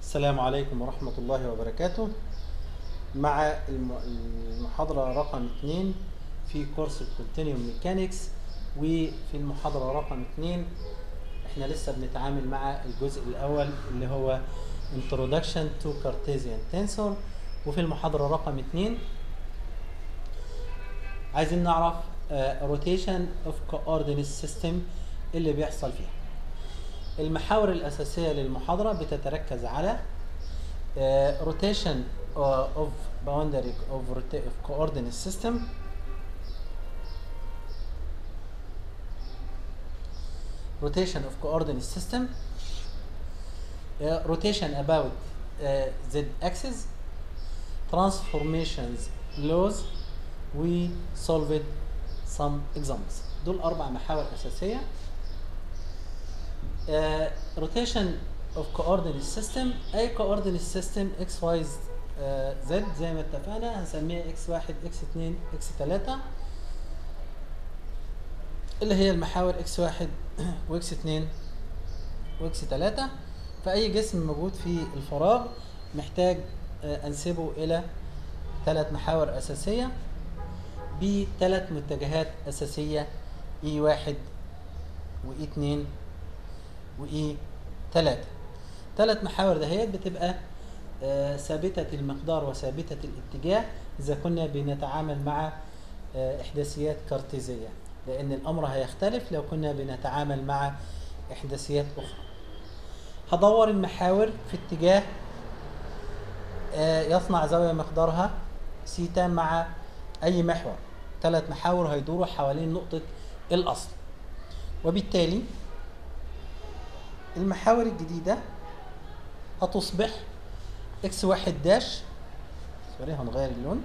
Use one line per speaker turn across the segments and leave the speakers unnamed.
السلام عليكم ورحمة الله وبركاته مع الم- المحاضرة رقم 2 في كورس الكونتينيوم ميكانيكس وفي المحاضرة رقم 2 احنا لسه بنتعامل مع الجزء الأول اللي هو Introduction to Cartesian Tensor وفي المحاضرة رقم 2 عايزين نعرف آه، Rotation of Coordinate System اللي بيحصل فيها المحاور الأساسية للمحاضرة بتتركز على آه، rotation uh, of boundary of, rota- of coordinate system rotation of coordinate system uh, rotation about uh, z axis transformations laws we solved some examples دول أربع محاور أساسية آه، rotation of coordinate system اي coordinate system x y آه، z زي ما اتفقنا هنسميها x1 x2 x3 اللي هي المحاور x1 وx2 وx3 فاي جسم موجود في الفراغ محتاج آه، انسبه الى ثلاث محاور اساسيه بثلاث متجهات اساسيه E1 وE2 وإي تلاتة تلات محاور دهيت بتبقى آه، ثابتة المقدار وثابتة الاتجاه إذا كنا بنتعامل مع آه، إحداثيات كارتيزية لأن الأمر هيختلف لو كنا بنتعامل مع إحداثيات أخرى هدور المحاور في اتجاه آه، يصنع زاوية مقدارها سيتا مع أي محور ثلاث محاور هيدوروا حوالين نقطة الأصل وبالتالي المحاور الجديدة هتصبح اكس واحد داش سوري هنغير اللون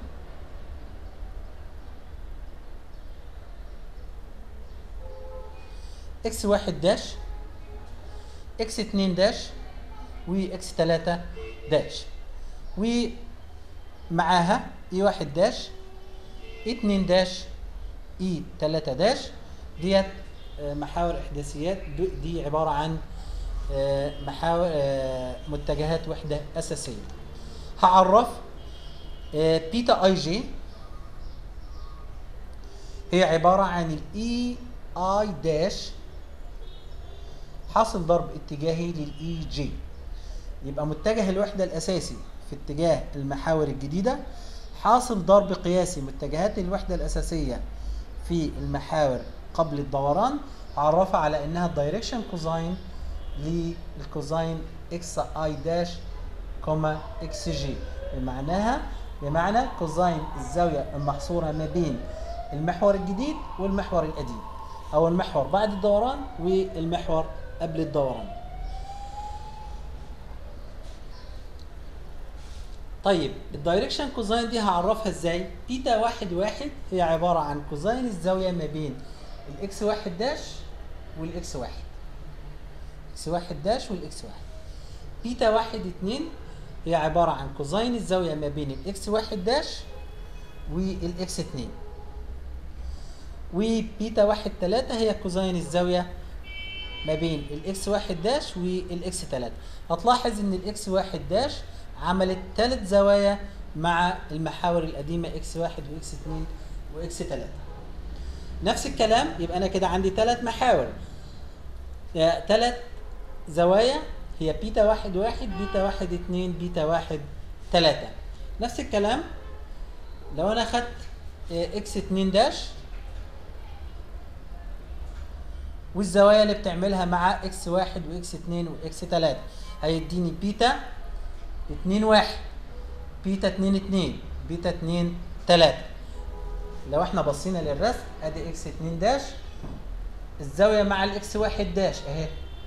اكس واحد داش اكس اتنين داش واكس تلاتة داش ومعاها اي واحد داش اي اتنين داش اي تلاتة داش ديت آه، محاور احداثيات دو- دي عبارة عن آه، محاور آه، متجهات وحدة أساسية هعرف آه، بيتا اي جي هي عبارة عن الاي اي داش حاصل ضرب اتجاهي للاي جي يبقى متجه الوحدة الأساسي في اتجاه المحاور الجديدة حاصل ضرب قياسي متجهات الوحدة الأساسية في المحاور قبل الدوران عرفها على انها الدايركشن كوزاين للكوزاين اكس اي داش كوما اكس جي بمعناها بمعنى كوزاين الزاوية المحصورة ما بين المحور الجديد والمحور القديم او المحور بعد الدوران والمحور قبل الدوران طيب الدايركشن كوزاين دي هعرفها ازاي؟ بيتا واحد واحد هي عبارة عن كوزاين الزاوية ما بين الاكس واحد داش والاكس واحد اكس واحد داش والاكس واحد بيتا واحد اتنين هي عبارة عن كوزاين الزاوية ما بين الاكس واحد داش والاكس اتنين وبيتا واحد تلاتة هي كوزاين الزاوية ما بين الاكس واحد داش والاكس تلاتة هتلاحظ ان الاكس واحد داش عملت ثلاث زوايا مع المحاور القديمة اكس واحد واكس اتنين واكس تلاتة نفس الكلام يبقى انا كده عندي ثلاث محاور ثلاث زوايا هي بيتا واحد واحد بيتا واحد اتنين بيتا واحد تلاتة نفس الكلام لو انا خدت آه، اكس اتنين داش والزوايا اللي بتعملها مع اكس واحد واكس اتنين واكس تلاتة هيديني بيتا اتنين واحد بيتا اتنين اتنين بيتا اتنين تلاتة لو احنا بصينا للرسم ادي اكس اتنين داش الزاوية مع الاكس واحد داش اهي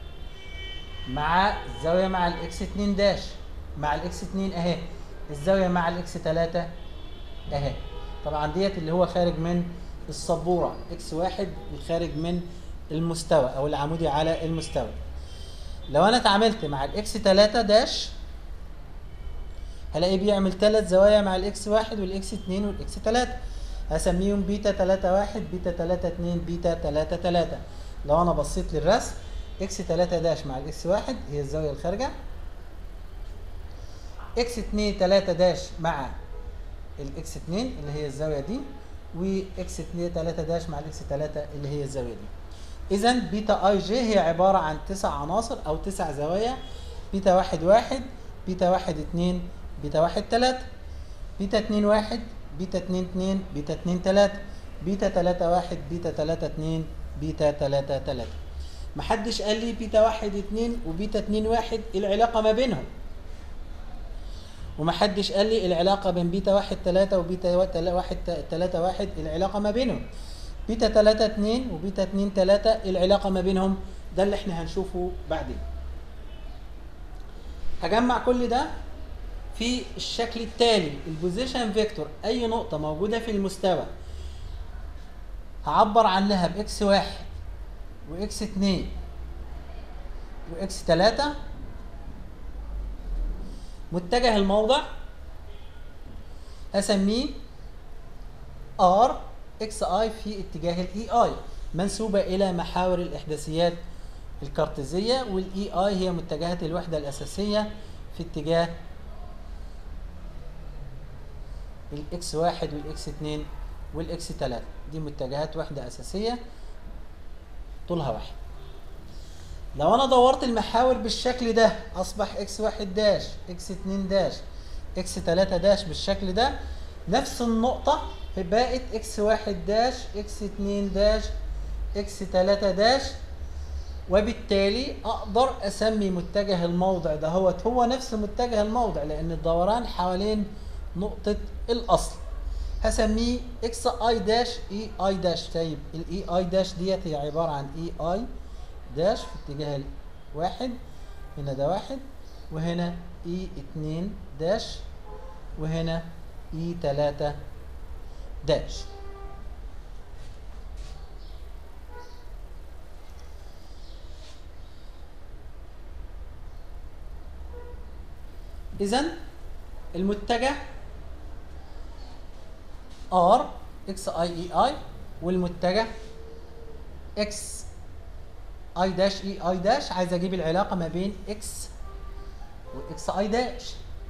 مع الزاوية مع الاكس اتنين داش مع الاكس اتنين اهي الزاوية مع الاكس تلاتة اهي طبعا ديت اللي هو خارج من السبورة اكس واحد الخارج من المستوى او العمودي على المستوى لو انا اتعاملت مع الاكس تلاتة داش هلاقيه بيعمل ثلاث زوايا مع الاكس واحد والاكس اتنين والاكس تلاتة هسميهم بيتا تلاتة واحد بيتا تلاتة اتنين بيتا تلاتة تلاتة لو انا بصيت للرسم اكس 3 داش مع الاكس 1 هي الزاويه الخارجه اكس 2 3 داش مع الاكس 2 اللي هي الزاويه دي واكس 2 3 داش مع الاكس 3 اللي هي الزاويه دي اذا بيتا اي جي هي عباره عن تسع عناصر او تسع زوايا بيتا واحد واحد بيتا واحد اتنين بيتا واحد تلاتة بيتا اتنين واحد بيتا اتنين اتنين بيتا اتنين تلاتة بيتا تلاتة واحد بيتا تلاتة اتنين بيتا تلاتة تلاتة محدش قال لي بيتا واحد اتنين وبيتا اتنين واحد إيه العلاقة ما بينهم ومحدش قال لي العلاقة بين بيتا واحد تلاتة وبيتا وا- تلا- واحد ت- تلاتة واحد العلاقة ما بينهم بيتا تلاتة اتنين وبيتا اتنين تلاتة العلاقة ما بينهم ده اللي احنا هنشوفه بعدين هجمع كل ده في الشكل التالي البوزيشن فيكتور اي نقطة موجودة في المستوى هعبر عنها باكس واحد واكس اتنين واكس تلاتة متجه الموضع اسميه ار اكس اي في اتجاه الاي اي منسوبة الى محاور الاحداثيات الكارتيزية والاي اي هي متجهات الوحدة الاساسية في اتجاه الاكس واحد والاكس اتنين والاكس تلاتة دي متجهات وحدة اساسية طولها واحد لو انا دورت المحاور بالشكل ده اصبح اكس واحد داش اكس اتنين داش اكس تلاتة داش بالشكل ده نفس النقطة بقت اكس واحد داش اكس اتنين داش اكس تلاتة داش وبالتالي اقدر اسمي متجه الموضع ده هو هو نفس متجه الموضع لان الدوران حوالين نقطة الاصل هسميه اكس اي داش اي اي داش طيب الاي اي داش ديت هي عبارة عن اي اي داش في اتجاه واحد هنا ده واحد وهنا اي اتنين داش وهنا اي تلاتة داش اذا المتجه ار اكس اي اي اي والمتجه اكس اي داش اي اي داش عايز اجيب العلاقه ما بين اكس واكس اي داش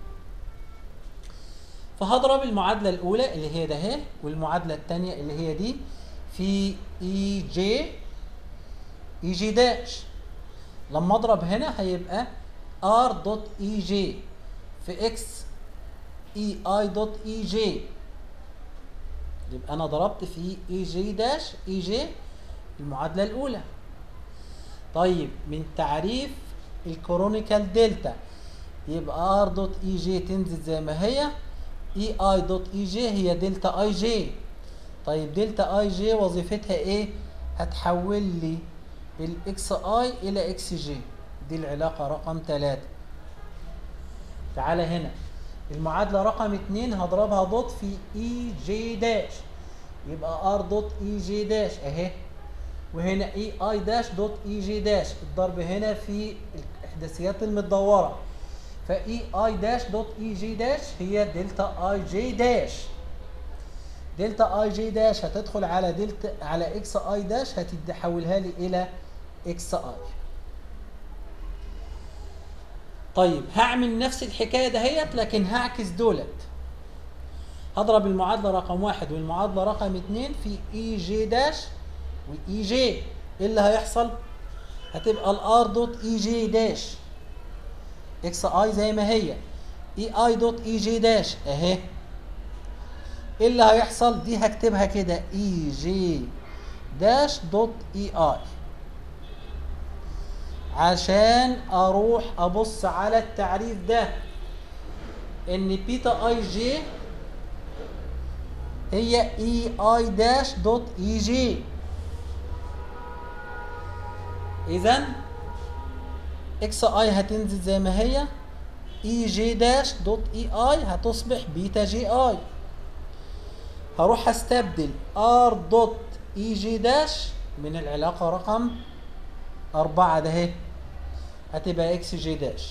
فهضرب المعادله الاولى اللي هي ده اهي والمعادله الثانيه اللي هي دي في اي جي اي جي داش لما اضرب هنا هيبقى ار دوت اي جي في اكس اي اي دوت اي جي يبقى انا ضربت في اي جي داش اي جي المعادله الاولى طيب من تعريف الكورونيكال دلتا يبقى ار دوت اي جي تنزل زي ما هي اي اي دوت اي جي هي دلتا اي جي طيب دلتا اي جي وظيفتها ايه هتحول لي الاكس اي الى اكس جي دي العلاقه رقم 3 تعالى هنا المعادله رقم 2 هضربها دوت في اي جي داش يبقى ار دوت اي جي داش اهي وهنا اي اي داش دوت اي جي داش الضرب هنا في الاحداثيات المتدوره فاي اي داش دوت اي جي داش هي دلتا اي جي داش دلتا اي جي داش هتدخل على دلتا على اكس اي داش هتحولها لي الى اكس اي طيب هعمل نفس الحكايه دهيت لكن هعكس دولت هضرب المعادله رقم واحد والمعادله رقم اتنين في اي جي داش واي جي ايه اللي هيحصل هتبقى الار دوت اي جي داش اكس اي زي ما هي اي اي دوت اي جي داش اهي ايه اللي هيحصل دي هكتبها كده اي جي داش دوت اي اي عشان اروح ابص على التعريف ده ان بيتا اي جي هي اي اي داش دوت اي جي اذا اكس اي هتنزل زي ما هي اي جي داش دوت اي اي هتصبح بيتا جي اي هروح استبدل ار دوت اي جي داش من العلاقة رقم أربعة ده اهي هتبقى اكس جي داش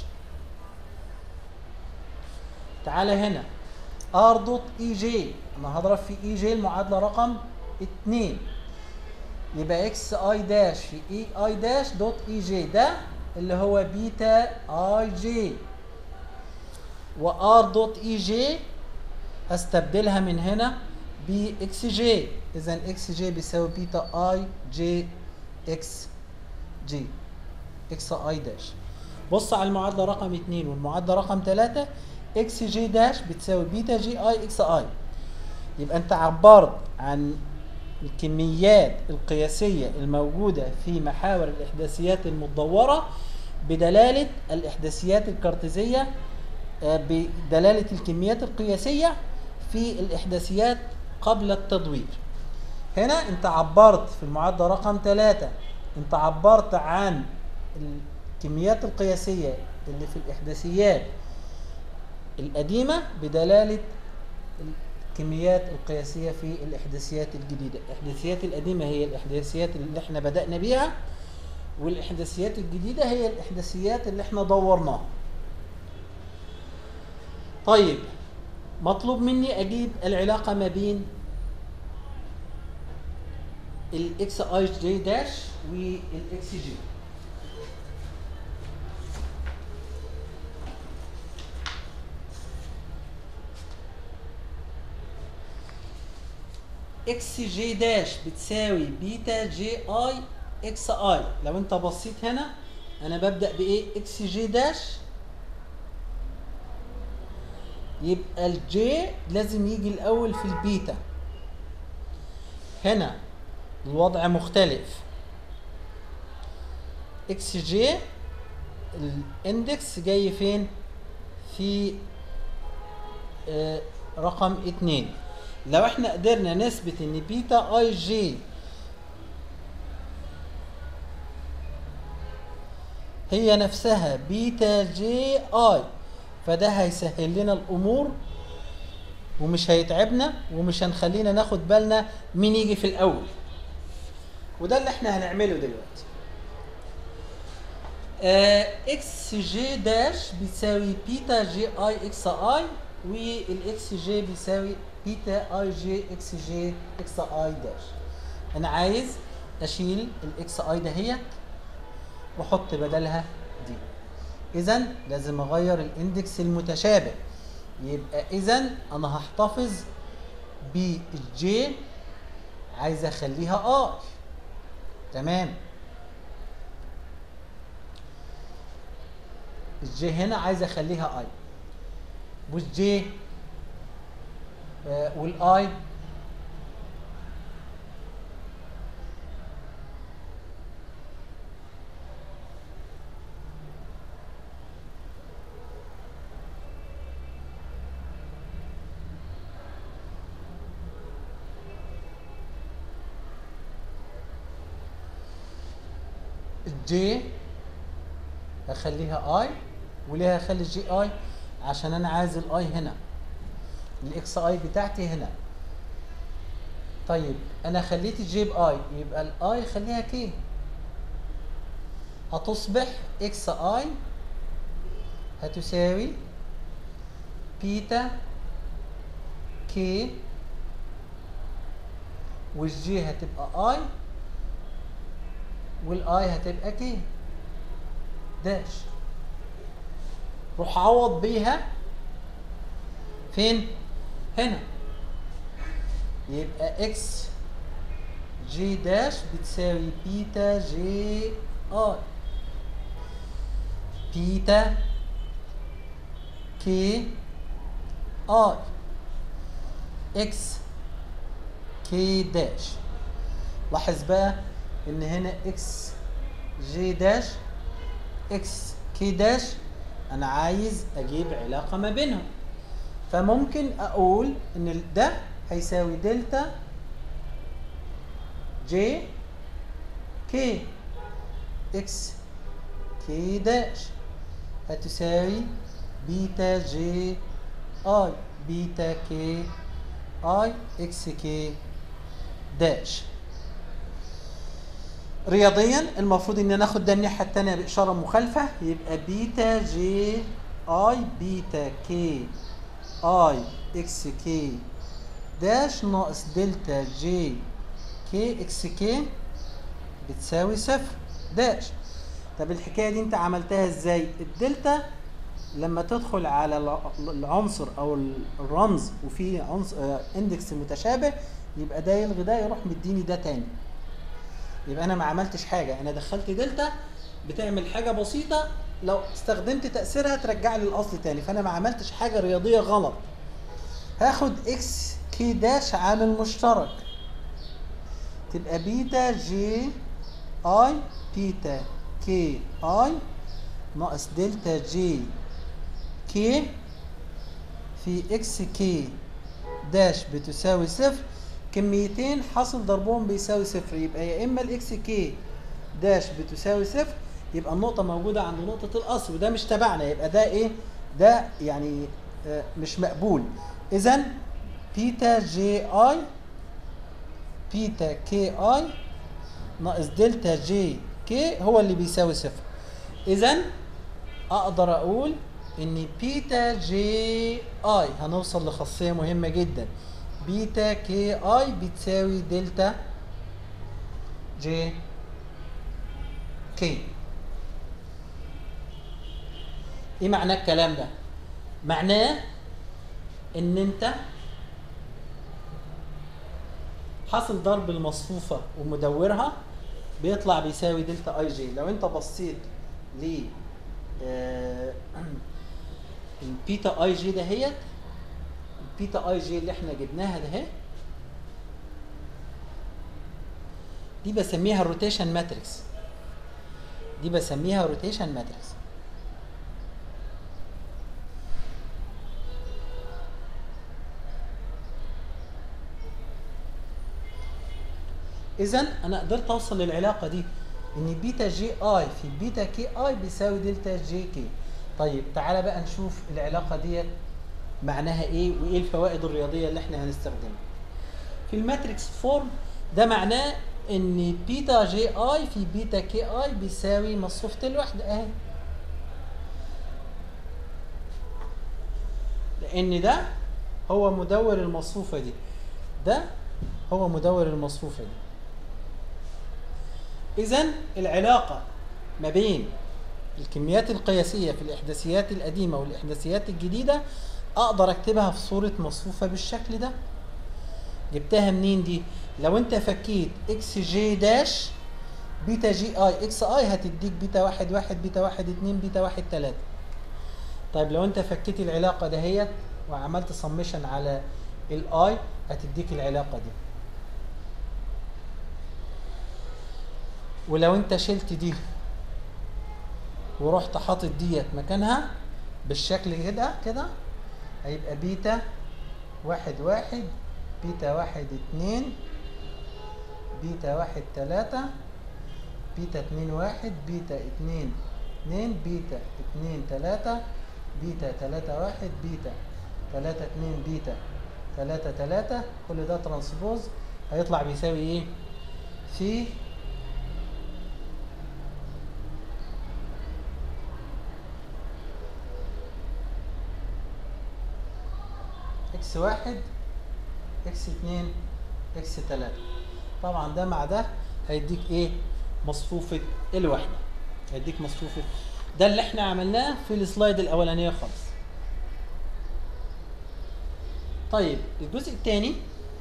تعالى هنا ار دوت اي جي انا هضرب في اي جي المعادلة رقم اتنين يبقى اكس اي داش في اي اي داش دوت اي جي ده اللي هو بيتا اي جي وار دوت اي جي هستبدلها من هنا باكس جي اذا اكس جي بيساوي بيتا اي جي اكس جي اكس اي داش بص على المعادله رقم 2 والمعادله رقم 3 اكس جي داش بتساوي بيتا جي اي اكس اي يبقى انت عبرت عن الكميات القياسية الموجودة في محاور الإحداثيات المتدورة بدلالة الإحداثيات الكارتيزية آه، بدلالة الكميات القياسية في الإحداثيات قبل التدوير هنا انت عبرت في المعادلة رقم ثلاثة انت عبرت عن الكميات القياسية اللي في الإحداثيات القديمة بدلالة الكميات القياسية في الإحداثيات الجديدة الإحداثيات القديمة هي الإحداثيات اللي احنا بدأنا بيها والإحداثيات الجديدة هي الإحداثيات اللي احنا دورناها طيب مطلوب مني أجيب العلاقة ما بين الاكس اي جي داش والاكس جي اكس جي داش بتساوي بيتا جي اي اكس اي لو انت بصيت هنا انا ببدا بايه اكس جي داش يبقى الجي لازم يجي الاول في البيتا هنا الوضع مختلف اكس جي الاندكس جاي فين في آه رقم اتنين لو احنا قدرنا نثبت ان بيتا اي جي هي نفسها بيتا جي اي فده هيسهل لنا الامور ومش هيتعبنا ومش هنخلينا ناخد بالنا مين يجي في الاول وده اللي احنا هنعمله دلوقتي اكس جي داش بيساوي بيتا جي اي اكس اي والاكس جي بيساوي بيتا اي جي اكس جي اكس اي داش انا عايز اشيل الاكس اي دهيت واحط بدلها دي اذا لازم اغير الاندكس المتشابه يبقى اذا انا هحتفظ بالجي عايز اخليها اي تمام الجي هنا عايز اخليها اي والجي آه والاي الجي هخليها اي وليه هخلي الجي اي عشان انا عايز الاي هنا الاكس اي بتاعتي هنا طيب انا خليت الجي باي يبقى الاي خليها كي هتصبح اكس اي هتساوي بيتا كي والجي هتبقى اي والاي هتبقى كي داش روح عوض بيها فين هنا يبقى اكس جي داش بتساوي بيتا جي اي بيتا كي اي اكس كي داش لاحظ بقى ان هنا اكس جي داش اكس كي داش انا عايز اجيب علاقة ما بينهم فممكن اقول ان ده هيساوي دلتا جي كي اكس كي داش هتساوي بيتا جي اي بيتا كي اي اكس كي داش رياضيا المفروض ان ناخد ده الناحيه الثانيه باشاره مخالفه يبقى بيتا جي اي بيتا كي اي اكس كي داش ناقص دلتا جي كي اكس كي بتساوي صفر داش طب الحكايه دي انت عملتها ازاي الدلتا لما تدخل على الع- العنصر او الرمز وفي عنصر آه، اندكس متشابه يبقى ده يلغي ده يروح مديني ده تاني يبقى انا ما عملتش حاجه انا دخلت دلتا بتعمل حاجه بسيطه لو استخدمت تاثيرها ترجع لي الاصل تاني فانا ما عملتش حاجه رياضيه غلط هاخد اكس كي داش عامل مشترك تبقى بيتا جي اي بيتا كي اي ناقص دلتا جي كي في اكس كي داش بتساوي صفر كميتين حاصل ضربهم بيساوي صفر يبقى يا اما الاكس كي داش بتساوي صفر يبقى النقطة موجودة عند نقطة الأصل وده مش تبعنا يبقى ده إيه؟ ده يعني آه، مش مقبول. إذا بيتا جي أي بيتا كي أي ناقص دلتا جي كي هو اللي بيساوي صفر. إذا أقدر أقول إن بيتا جي أي هنوصل لخاصية مهمة جدا. بيتا كي أي بتساوي دلتا جي كي. ايه معنى الكلام ده معناه ان انت حاصل ضرب المصفوفة ومدورها بيطلع بيساوي دلتا اي جي لو انت بصيت ل آه، البيتا اي جي دهيت البيتا اي جي اللي احنا جبناها ده اهي دي بسميها الروتيشن ماتريكس دي بسميها روتيشن ماتريكس اذا انا قدرت اوصل للعلاقه دي ان بيتا جي اي في بيتا كي اي بيساوي دلتا جي كي طيب تعالى بقى نشوف العلاقه ديت معناها ايه وايه الفوائد الرياضيه اللي احنا هنستخدمها في الماتريكس فورم ده معناه ان بيتا جي اي في بيتا كي اي بيساوي مصفوفه الوحده اهي لان ده هو مدور المصفوفه دي ده هو مدور المصفوفه دي إذا العلاقة ما بين الكميات القياسية في الإحداثيات القديمة والإحداثيات الجديدة أقدر أكتبها في صورة مصفوفة بالشكل ده جبتها منين دي؟ لو أنت فكيت إكس جي داش بيتا جي اي اكس اي هتديك بيتا واحد واحد بيتا واحد اتنين بيتا واحد تلاتة طيب لو انت فكيت العلاقة دهيت وعملت سمشن على الاي هتديك العلاقة دي ولو انت شلت دي ورحت حاطط ديت مكانها بالشكل كده كده هيبقى بيتا واحد واحد بيتا واحد اتنين بيتا واحد تلاتة بيتا اتنين واحد بيتا اتنين اتنين بيتا اتنين تلاتة بيتا تلاتة واحد بيتا تلاتة اتنين بيتا تلاتة تلاتة كل ده ترانسبوز هيطلع بيساوي ايه؟ في اكس واحد اكس اتنين اكس تلاتة طبعا ده مع ده هيديك ايه مصفوفة الوحدة هيديك مصفوفة ده اللي احنا عملناه في السلايد الاولانية خالص طيب الجزء الثاني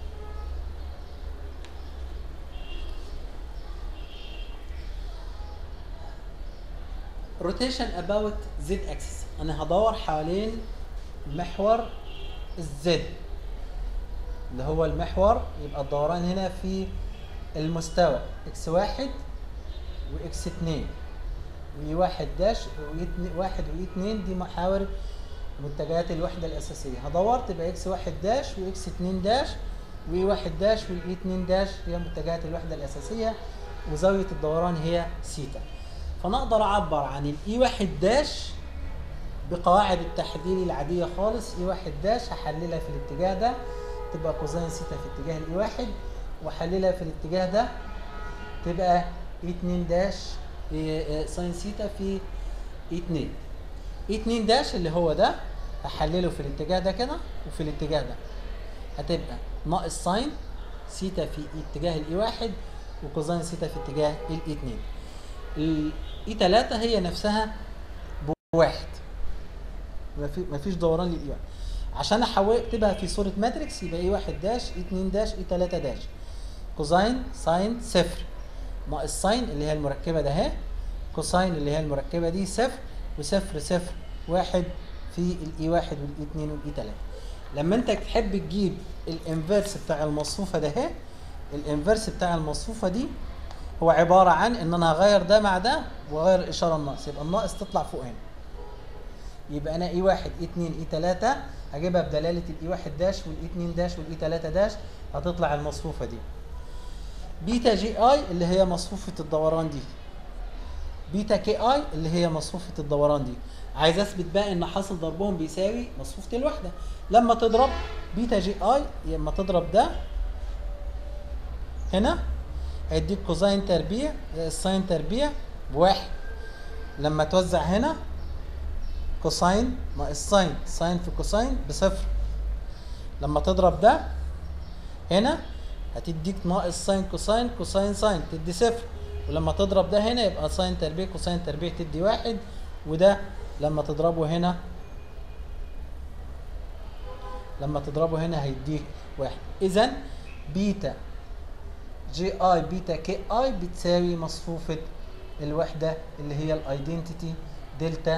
روتيشن اباوت زد اكسس انا هدور حوالين محور الزد اللي هو المحور يبقى الدوران هنا في المستوى اكس واحد واكس اتنين وي واحد داش وي واحد وي اتنين دي محاور منتجات الوحدة الأساسية هدور تبقى اكس واحد داش واكس اتنين داش وي واحد داش واي اتنين داش هي منتجات الوحدة الأساسية وزاوية الدوران هي سيتا فأنا أقدر أعبر عن الاي واحد داش بقواعد التحليل العادية خالص اي واحد داش هحللها في الاتجاه ده تبقى كوزين سيتا في اتجاه الاي واحد واحللها في الاتجاه ده تبقى اي 2 داش إيه ساين سيتا في اي 2 اي 2 داش اللي هو ده هحلله في الاتجاه ده كده وفي الاتجاه ده هتبقى ناقص ساين سيتا في اتجاه الاي واحد وكوزين سيتا في اتجاه الاي 2 الاي 3 هي نفسها بواحد مفي- مفيش دوران للاي واحد عشان احول اكتبها في صوره ماتريكس يبقى اي واحد داش اي 2 داش اي 3 داش كوزاين ساين صفر ناقص ساين اللي هي المركبه ده اهي كوساين اللي هي المركبه دي صفر وصفر صفر واحد في الاي واحد والاي 2 والاي 3 لما انت تحب تجيب الانفرس بتاع المصفوفه ده اهي الانفرس بتاع المصفوفه دي هو عباره عن ان انا هغير ده مع ده واغير الاشاره الناقص يبقى الناقص تطلع فوق هنا يبقى انا اي 1 اي 2 اي 3 هجيبها بدلاله الاي 1 داش والاي 2 داش والاي 3 داش هتطلع المصفوفه دي بيتا جي اي اللي هي مصفوفه الدوران دي بيتا كي اي اللي هي مصفوفه الدوران دي عايز اثبت بقى ان حاصل ضربهم بيساوي مصفوفه الوحده لما تضرب بيتا جي اي لما تضرب ده هنا هيديك كوزاين تربيع الساين تربيع بواحد لما توزع هنا كوساين ناقص ساين ساين في كوساين بصفر لما تضرب ده هنا هتديك ناقص ساين كوساين كوساين ساين تدي صفر ولما تضرب ده هنا يبقى ساين تربيع كوساين تربيع تدي واحد وده لما تضربه هنا لما تضربه هنا هيديك واحد اذا بيتا جي اي بيتا كي اي بتساوي مصفوفة الوحدة اللي هي الايدنتيتي دلتا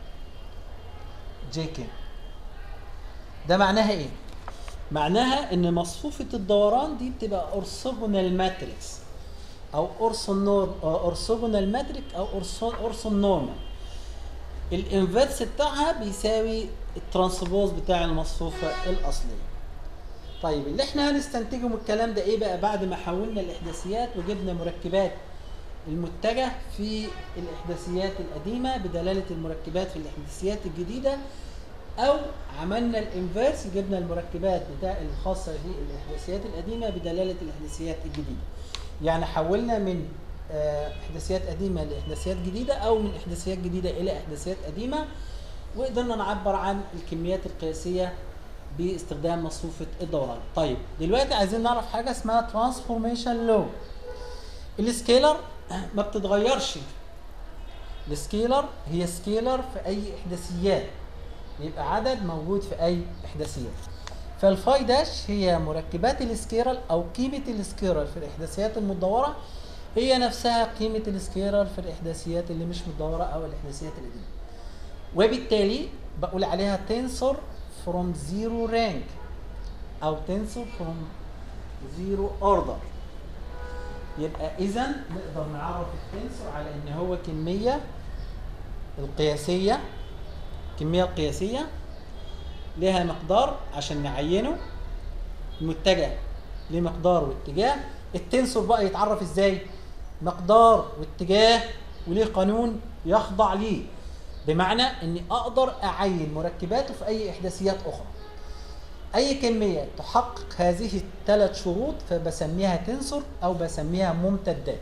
جي كي ده معناها ايه؟ معناها ان مصفوفة الدوران دي بتبقى اورثوجونال ماتريكس او اورسون نور اورثوجونال ماتريك او اورسون نورمال الانفرس بتاعها بيساوي الترانسبوز بتاع المصفوفة الاصلية طيب اللي احنا هنستنتجه من الكلام ده ايه بقى بعد ما حولنا الاحداثيات وجبنا مركبات المتجه في الاحداثيات القديمه بدلاله المركبات في الاحداثيات الجديده او عملنا الانفيرس جبنا المركبات بتاع الخاصه بالاحداثيات القديمه بدلاله الاحداثيات الجديده يعني حولنا من آه، احداثيات قديمه لاحداثيات جديده او من احداثيات جديده الى احداثيات قديمه وقدرنا نعبر عن الكميات القياسيه باستخدام مصفوفة الدوران طيب دلوقتي عايزين نعرف حاجة اسمها ترانسفورميشن لو السكيلر ما بتتغيرش السكيلر هي سكيلر في اي احداثيات يبقى عدد موجود في اي احداثيات فالفاي داش هي مركبات السكيرال او قيمة السكيرال في الاحداثيات المدورة هي نفسها قيمة السكيرال في الاحداثيات اللي مش مدورة او الاحداثيات القديمة وبالتالي بقول عليها تنسور from zero rank او tensor from zero order يبقى اذا نقدر نعرف التنسور على ان هو كميه القياسيه الكميه القياسيه لها مقدار عشان نعينه متجه ليه مقدار واتجاه التنسور بقى يتعرف ازاي مقدار واتجاه وليه قانون يخضع ليه بمعنى اني اقدر اعين مركباته في اي احداثيات اخرى اي كميه تحقق هذه الثلاث شروط فبسميها تنسور او بسميها ممتدات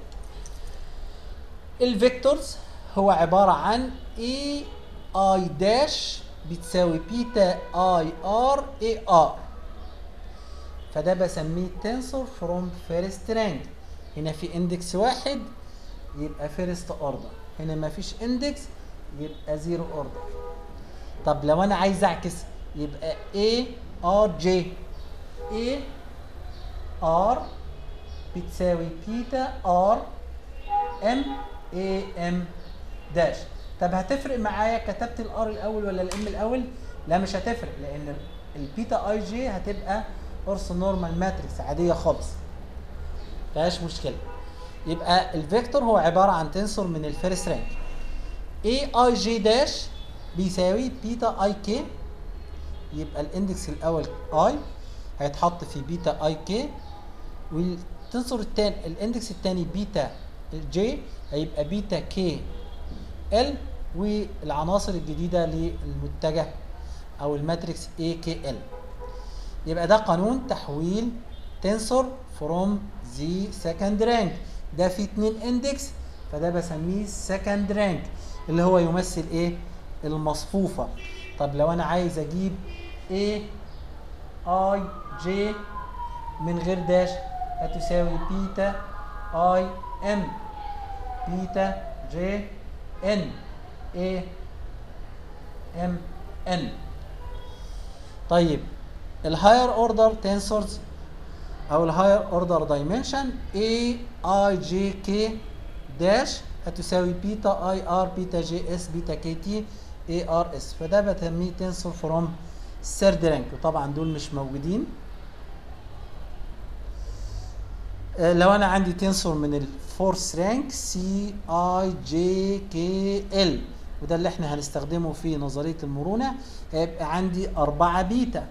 الفيكتورز هو عباره عن اي اي داش بتساوي بيتا اي ار اي ار فده بسميه تنسور فروم فيرست رانك هنا في اندكس واحد يبقى فيرست اوردر هنا ما فيش اندكس يبقى زيرو اوردر طب لو انا عايز اعكس يبقى A R J A R بتساوي بيتا R M A M داش طب هتفرق معايا كتبت الار الاول ولا الام الاول لا مش هتفرق لان البيتا اي جي هتبقى اورثو نورمال ماتريكس عاديه خالص مفيهاش مشكله يبقى الفيكتور هو عباره عن تنسور من الفيرست رانك اي اي جي داش بيساوي بيتا اي كي يبقى الاندكس الاول اي هيتحط في بيتا اي كي والتنسور الثاني الاندكس الثاني بيتا جي هيبقى بيتا كي ال والعناصر الجديده للمتجه او الماتريكس اي كي ال يبقى ده قانون تحويل تنسور فروم زي سكند رانك ده فيه اتنين اندكس فده بسميه سكند رانك اللي هو يمثل ايه المصفوفه طب لو انا عايز اجيب A اي جي من غير داش هتساوي بيتا اي ام بيتا جي ان A ام ان طيب الهاير اوردر تنسورز او الهاير اوردر دايمنشن اي اي جي كي داش هتساوي بيتا اي ار بيتا جي اس بيتا كي تي اي ار اس فده بسميه تنسور فروم الثيرد رانك وطبعا دول مش موجودين آه، لو انا عندي تنسور من الفورث رانك سي اي جي كي ال وده اللي احنا هنستخدمه في نظريه المرونه هيبقى عندي أربعة بيتا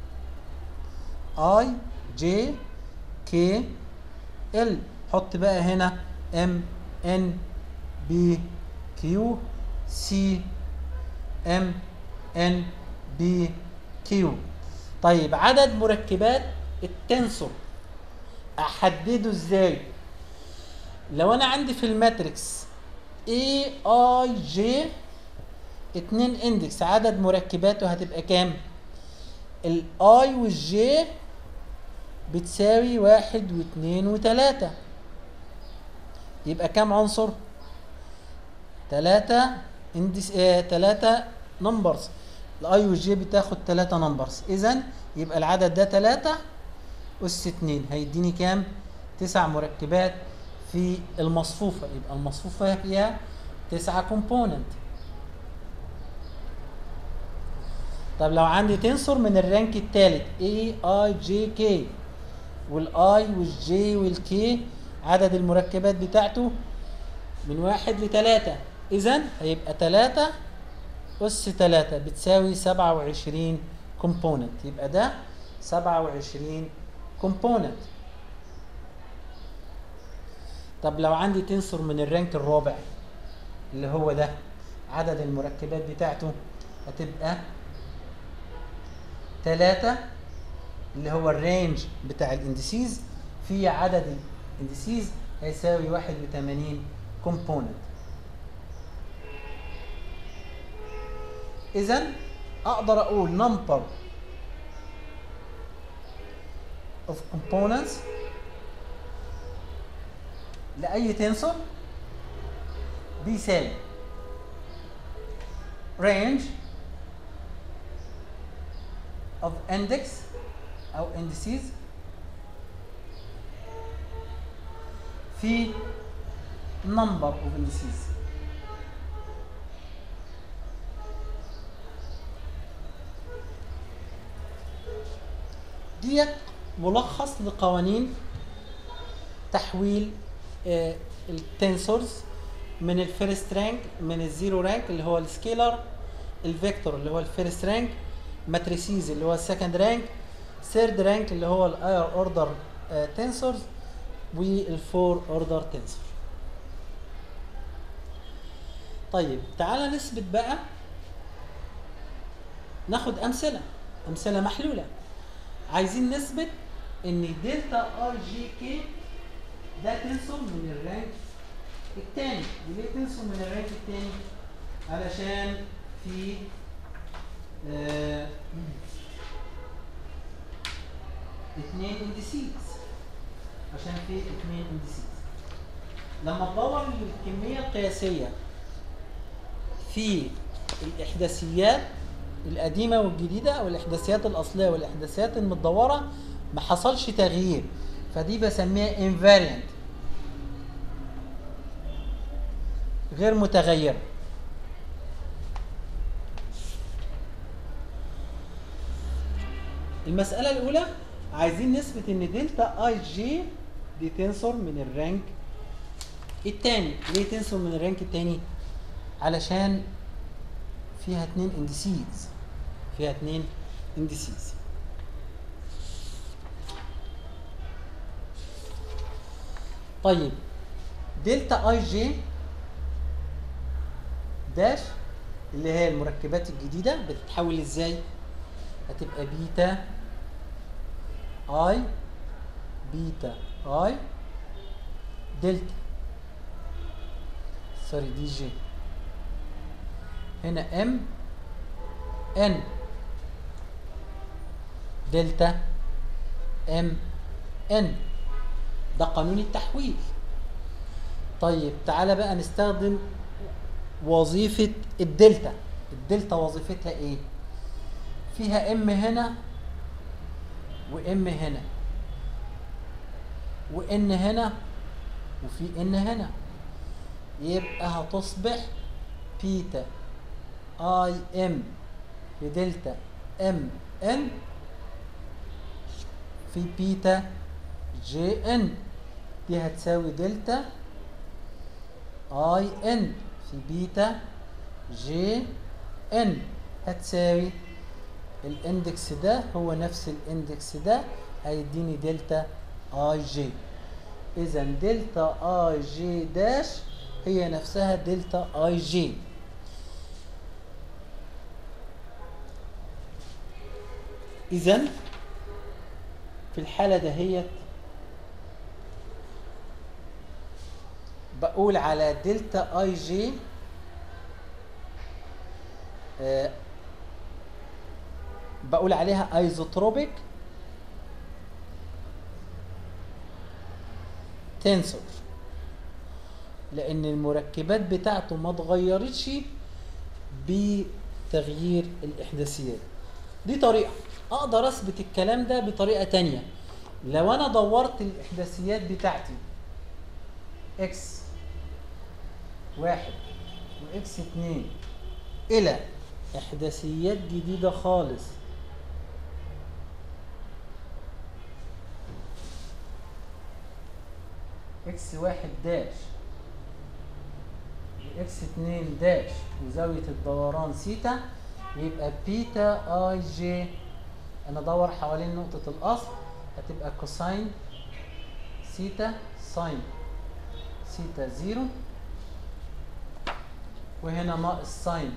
اي جي كي ال حط بقى هنا ام ان بي كيو سي ام ان بي كيو طيب عدد مركبات التنسور احدده ازاي لو انا عندي في الماتريكس اي اي جي اتنين اندكس عدد مركباته هتبقى كام الاي والجي بتساوي واحد واثنين وتلاتة يبقى كام عنصر تلاتة اندس اه تلاتة نمبرز الاي والجي بتاخد تلاتة نمبرز اذا يبقى العدد ده تلاتة اس اتنين هيديني كام تسع مركبات في المصفوفة يبقى المصفوفة فيها تسعة كومبوننت طب لو عندي تنسور من الرانك الثالث اي اي جي كي والاي والجي والكي عدد المركبات بتاعته من واحد لتلاتة اذا هيبقى تلاتة اس تلاتة بتساوي سبعة وعشرين كومبوننت يبقى ده سبعة وعشرين كومبوننت طب لو عندي تنسور من الرانك الرابع اللي هو ده عدد المركبات بتاعته هتبقى تلاتة اللي هو الرينج بتاع الاندسيز في عدد الاندسيز هيساوي واحد وتمانين كومبوننت اذا اقدر اقول number of components لاي تنسور بيساوي range of index او indices في number of indices ديت ملخص لقوانين تحويل آه، التنسورز من الفيرست رانك من الزيرو رانك اللي هو السكيلر الفيكتور اللي هو الفيرست رانك ماتريسيز اللي هو السكند رانك ثيرد رانك اللي هو الاير اوردر تنسورز والفور اوردر تنسور طيب تعالى نثبت بقى ناخد امثله امثله محلوله عايزين نثبت ان دلتا اي جي كي ده تنسور من الرانك الثاني وليه تنسور من الرانك الثاني علشان في آه اثنين اندسيز عشان في اثنين اندسيز لما تدور الكمية القياسية في الإحداثيات القديمة والجديدة أو الإحداثيات الأصلية والإحداثيات المتدورة ما حصلش تغيير فدي بسميها invariant غير متغيرة المسألة الأولى عايزين نثبت إن دلتا أي جي دي تنسور من الرانك التاني ليه تنسور من الرانك التاني؟ علشان فيها اتنين اندسيز فيها اتنين اندسيز طيب دلتا اي جي داش اللي هي المركبات الجديدة بتتحول ازاي؟ هتبقى بيتا اي بيتا اي دلتا سوري دي جي هنا ام ان دلتا ام ان ده قانون التحويل طيب تعالى بقى نستخدم وظيفة الدلتا الدلتا وظيفتها ايه فيها ام هنا وام هنا وان هنا وفي ان هنا يبقى هتصبح بيتا اي ام في دلتا ام ان في بيتا جي ان دي هتساوي دلتا اي ان في بيتا جي ان هتساوي الاندكس ده هو نفس الاندكس ده هيديني دلتا اي جي اذا دلتا اي جي داش هي نفسها دلتا اي جي اذا في الحاله دهيت بقول على دلتا اي جي آه، بقول عليها ايزوتروبيك تنسور لان المركبات بتاعته ما اتغيرتش بتغيير الاحداثيات دي طريقه اقدر اثبت الكلام ده بطريقه تانية لو انا دورت الاحداثيات بتاعتي اكس واحد واكس اتنين الى احداثيات جديده خالص اكس واحد داش اكس اتنين داش وزاوية الدوران سيتا يبقى بيتا اي جي انا ادور حوالين نقطة الاصل هتبقى كوساين سيتا ساين سيتا زيرو وهنا ناقص ساين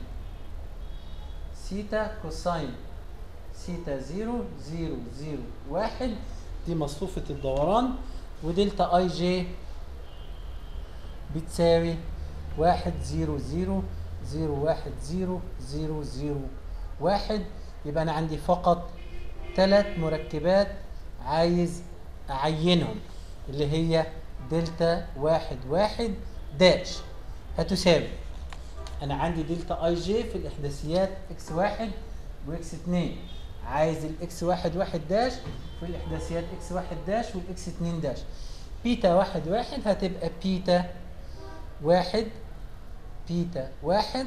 سيتا كوساين سيتا زيرو زيرو زيرو واحد دي مصفوفة الدوران ودلتا اي جي بتساوي واحد زيرو زيرو زيرو واحد زيرو زيرو زيرو واحد يبقى أنا عندي فقط ثلاث مركبات عايز أعينهم اللي هي دلتا واحد واحد داش هتساوي أنا عندي دلتا اي جي في الإحداثيات اكس واحد واكس اتنين عايز الاكس واحد واحد داش في الإحداثيات اكس واحد داش والاكس اتنين داش بيتا واحد واحد هتبقى بيتا واحد بيتا واحد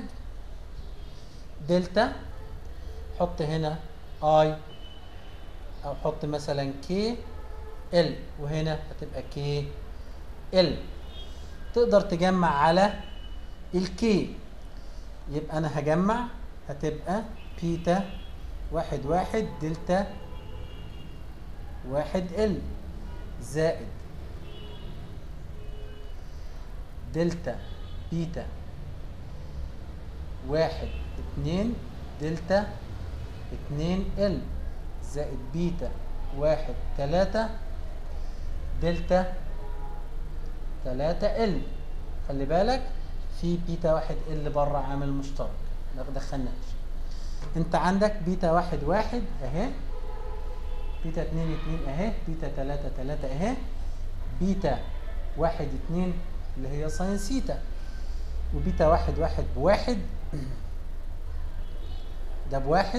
دلتا حط هنا اي او حط مثلا كي ال وهنا هتبقى كي ال تقدر تجمع على الكي يبقى انا هجمع هتبقى بيتا واحد واحد دلتا واحد ال زائد دلتا بيتا واحد اتنين دلتا اتنين ال زائد بيتا واحد تلاتة دلتا تلاتة ال خلي بالك في بيتا واحد ال بره عامل مشترك ما دخلناش انت عندك بيتا واحد واحد اهي بيتا اتنين اتنين اهي بيتا تلاتة تلاتة اهي بيتا واحد اتنين اللي هي ساين سيتا وبيتا واحد واحد بواحد ده بواحد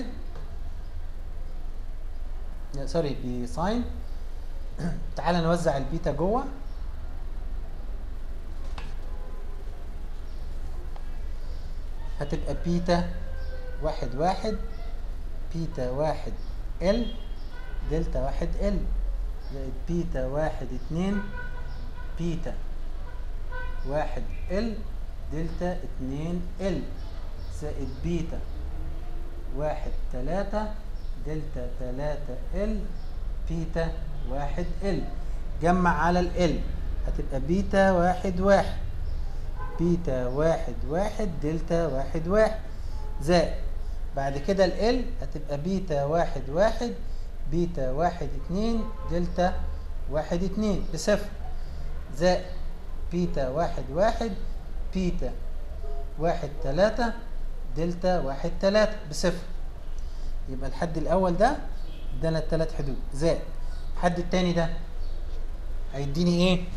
لا، سوري بساين تعال نوزع البيتا جوه هتبقى بيتا واحد واحد بيتا واحد ال دلتا واحد ال زائد بيتا واحد اتنين بيتا واحد ال دلتا اتنين ال زائد بيتا واحد تلاتة دلتا تلاتة ال بيتا واحد ال جمع على ال ال هتبقى بيتا واحد واحد بيتا واحد واحد دلتا واحد واحد زائد بعد كده ال ال هتبقى بيتا واحد واحد بيتا واحد اتنين دلتا واحد اتنين بصفر زائد بيتا واحد واحد بيتا واحد تلاتة دلتا واحد تلاتة بصفر يبقى الحد الأول ده ادانا التلات حدود زائد الحد التاني ده هيديني ايه؟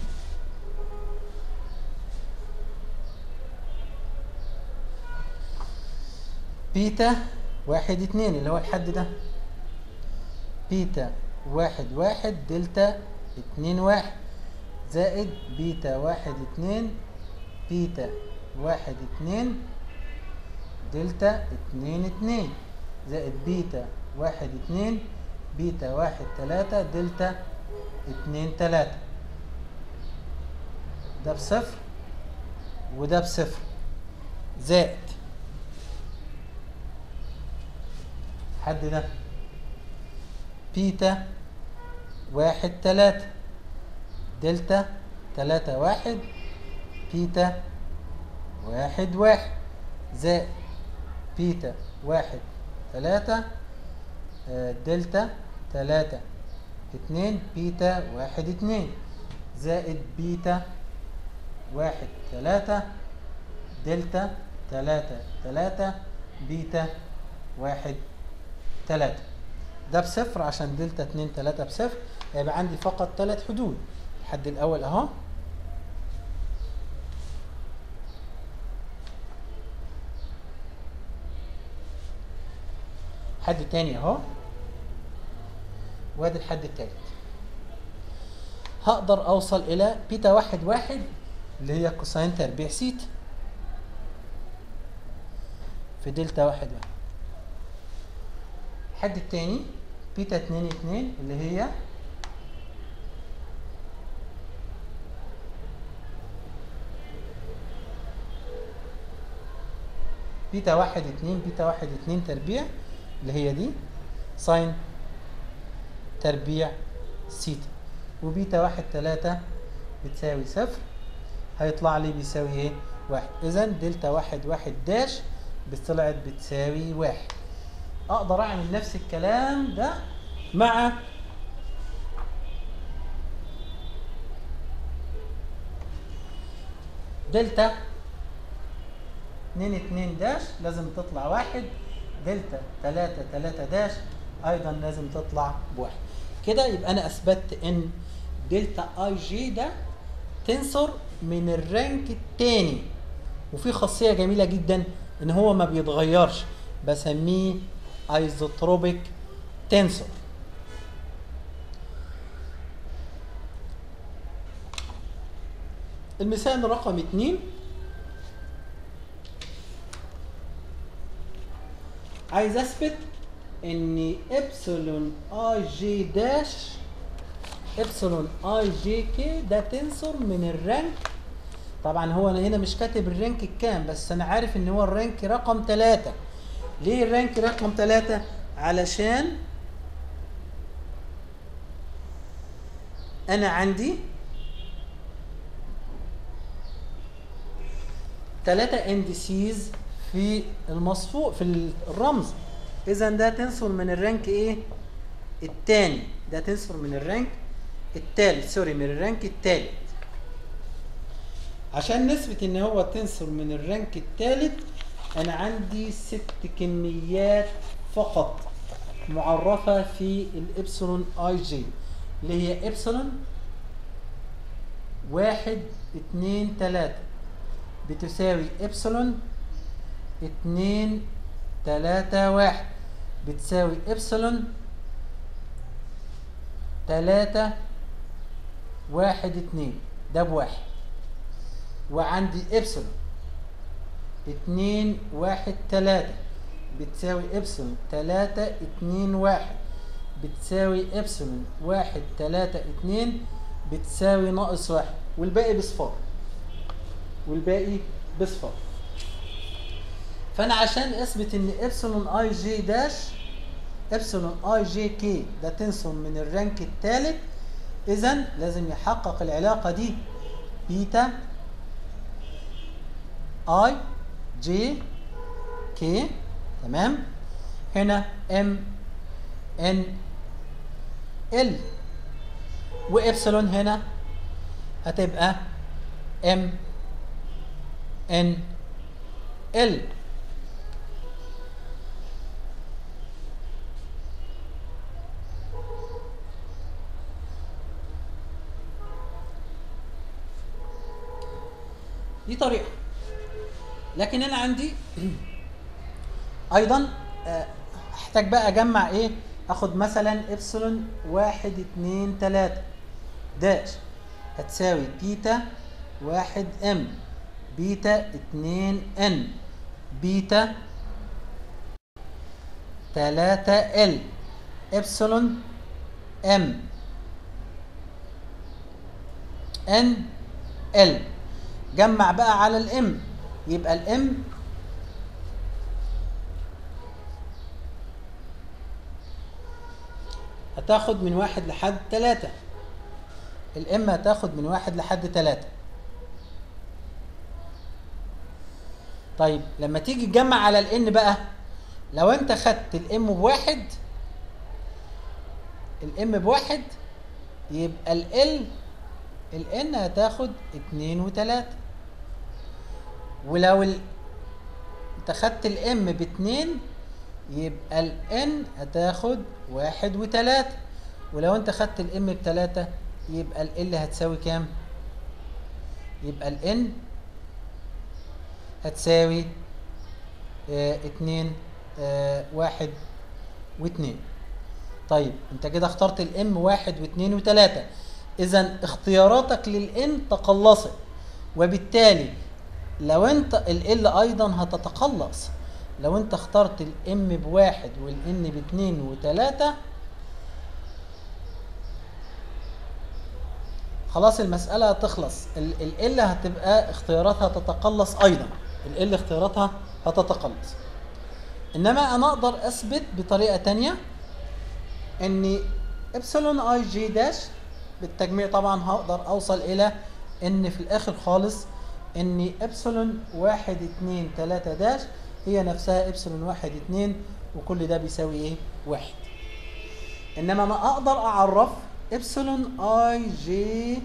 بيتا واحد اتنين اللي هو الحد ده بيتا واحد واحد دلتا اتنين واحد زائد بيتا واحد اتنين بيتا واحد اتنين دلتا اتنين اتنين زائد بيتا واحد اتنين بيتا واحد تلاتة دلتا اتنين تلاتة ده بصفر وده بصفر زائد حد ده بيتا واحد تلاتة دلتا تلاتة واحد بيتا واحد واحد زائد بيتا واحد تلاتة آه، دلتا تلاتة اتنين بيتا واحد اتنين زائد بيتا واحد تلاتة دلتا تلاتة تلاتة بيتا واحد تلاتة ده بصفر عشان دلتا اتنين تلاتة بصفر هيبقى عندي فقط تلات حدود الحد الأول أهو حد تاني أهو وادي الحد التالت هقدر أوصل إلى بيتا واحد واحد اللي هي كوساين تربيع سيتا في دلتا واحد واحد الحد التاني بيتا اتنين اتنين اللي هي بيتا واحد اتنين بيتا واحد اتنين تربيع اللي هي دي ساين تربيع سيتا وبيتا واحد تلاتة بتساوي صفر هيطلع لي بيساوي ايه؟ واحد اذا دلتا واحد واحد داش طلعت بتساوي واحد اقدر اعمل نفس الكلام ده مع دلتا 2 2 داش لازم تطلع واحد دلتا 3 3 داش ايضا لازم تطلع بواحد كده يبقى انا اثبتت ان دلتا اي جي ده تنسور من الرانك الثاني وفي خاصيه جميله جدا ان هو ما بيتغيرش بسميه ايزوتروبيك تنسور المثال رقم اتنين عايز اثبت ان ابسلون اي جي داش ابسلون اي جي كي ده تنسور من الرانك طبعا هو انا هنا مش كاتب الرانك الكام بس انا عارف ان هو الرانك رقم ثلاثة ليه الرانك رقم ثلاثة علشان انا عندي ثلاثة اندسيز في المصفوف في الرمز اذا ده تنسور من الرانك ايه الثاني ده تنسور من الرانك الثالث سوري من الرانك الثالث عشان نثبت ان هو تنسور من الرانك الثالث انا عندي ست كميات فقط معرفة في الابسلون اي جي اللي هي ابسلون واحد اتنين تلاتة بتساوي ابسلون اتنين تلاتة واحد بتساوي ابسلون تلاتة واحد اتنين ده بواحد وعندي ابسلون اتنين واحد تلاتة بتساوي ابسلون تلاتة اتنين واحد بتساوي ابسلون واحد تلاتة اتنين بتساوي ناقص واحد والباقي بصفار والباقي بصفار فانا عشان اثبت ان ابسلون اي جي داش ابسلون اي جي كي ده تنسون من الرانك الثالث اذا لازم يحقق العلاقه دي بيتا اي جي كي تمام هنا ام ان ال وابسلون هنا هتبقى ام ان ال دي طريقه لكن انا عندي ايضا آه، احتاج بقى اجمع ايه اخد مثلا ابسلون واحد اتنين تلاتة داش هتساوي بيتا واحد ام بيتا اتنين ان بيتا تلاتة ال ابسلون ام ان ال جمع بقى على الام يبقى الام هتاخد من واحد لحد تلاتة الام هتاخد من واحد لحد تلاتة طيب لما تيجي تجمع على الان بقى لو انت خدت الام بواحد الام بواحد يبقى ال الان هتاخد اتنين وتلاتة ولو ال... انت خدت الام باتنين يبقى الان هتاخد واحد وتلاتة ولو انت خدت الام بتلاتة يبقى ال هتساوي كام؟ يبقى الان هتساوي اه اتنين اه واحد واتنين طيب انت كده اخترت الام واحد واثنين وثلاثة اذا اختياراتك للان تقلصت وبالتالي لو انت ال ايضا هتتقلص لو انت اخترت الام بواحد والان باثنين وثلاثة خلاص المسألة هتخلص ال هتبقى اختياراتها تتقلص ايضا ال اختياراتها هتتقلص انما انا اقدر اثبت بطريقة تانية ان ابسلون اي جي داش بالتجميع طبعا هقدر اوصل الى ان في الاخر خالص ان ابسلون واحد اتنين تلاتة داش هي نفسها ابسلون واحد اتنين وكل ده بيساوي ايه واحد انما انا اقدر اعرف ابسلون اي جي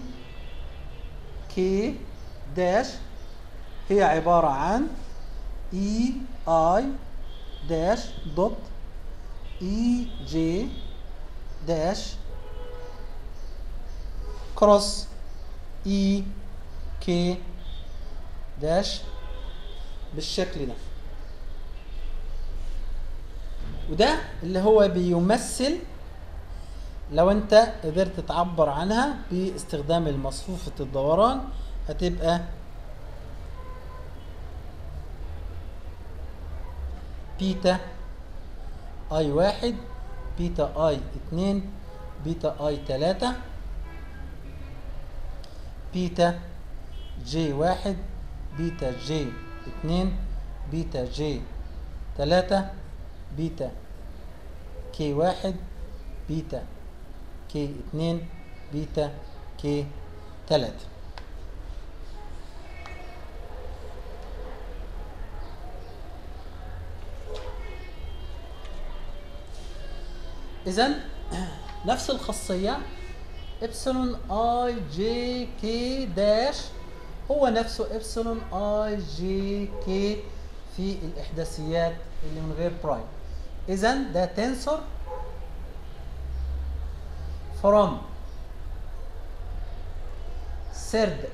كي داش هي عبارة عن اي اي داش دوت اي جي داش كروس اي كي داش بالشكل ده وده اللي هو بيمثل لو انت قدرت تعبر عنها باستخدام المصفوفة الدوران هتبقى بيتا اي واحد بيتا اي اتنين بيتا اي تلاتة بيتا جي واحد بيتا جي اتنين بيتا جي تلاتة بيتا كي واحد بيتا كي اتنين بيتا كي تلاتة إذا نفس الخاصية إبسلون اي جي كي داش هو نفسه إبسلون اي جي كي في الإحداثيات اللي من غير برايم إذا ده تنسور from third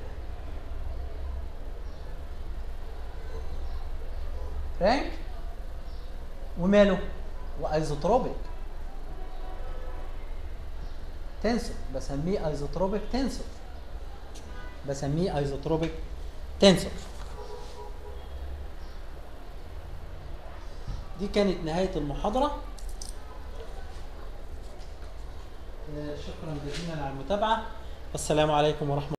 rank وماله وايزوتروبيك تنسور بسميه ايزوتروبيك تنسور بسميه ايزوتروبيك تنسور دي كانت نهاية المحاضرة شكرا جزيلا على المتابعة والسلام عليكم ورحمة